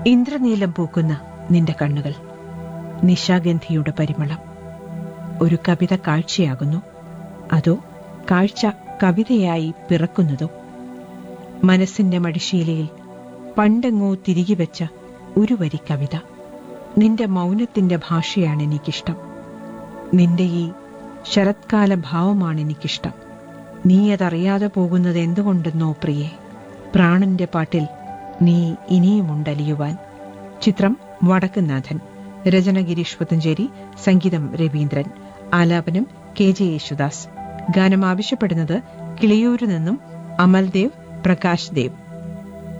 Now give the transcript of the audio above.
ഇന്ദ്രനീലം പൂക്കുന്ന നിന്റെ കണ്ണുകൾ നിശാഗന്ധിയുടെ പരിമളം ഒരു കവിത കാഴ്ചയാകുന്നു അതോ കാഴ്ച കവിതയായി പിറക്കുന്നതോ മനസ്സിന്റെ മടിശീലയിൽ പണ്ടെങ്ങോ തിരികെ വെച്ച ഒരു വരി കവിത നിന്റെ മൗനത്തിന്റെ ഭാഷയാണ് എനിക്കിഷ്ടം നിന്റെ ഈ ശരത്കാല ഭാവമാണ് എനിക്കിഷ്ടം നീ അതറിയാതെ പോകുന്നത് എന്തുകൊണ്ടെന്നോ പ്രിയേ പ്രാണന്റെ പാട്ടിൽ നീ ഇനിയുമുണ്ടലിയുവാൻ ചിത്രം വടക്കുനാഥൻ രചന ഗിരീഷ് പുത്തഞ്ചേരി സംഗീതം രവീന്ദ്രൻ ആലാപനം കെ ജെ യേശുദാസ് ഗാനം ആവശ്യപ്പെടുന്നത് കിളിയൂരിൽ നിന്നും അമൽദേവ് പ്രകാശ് ദേവ്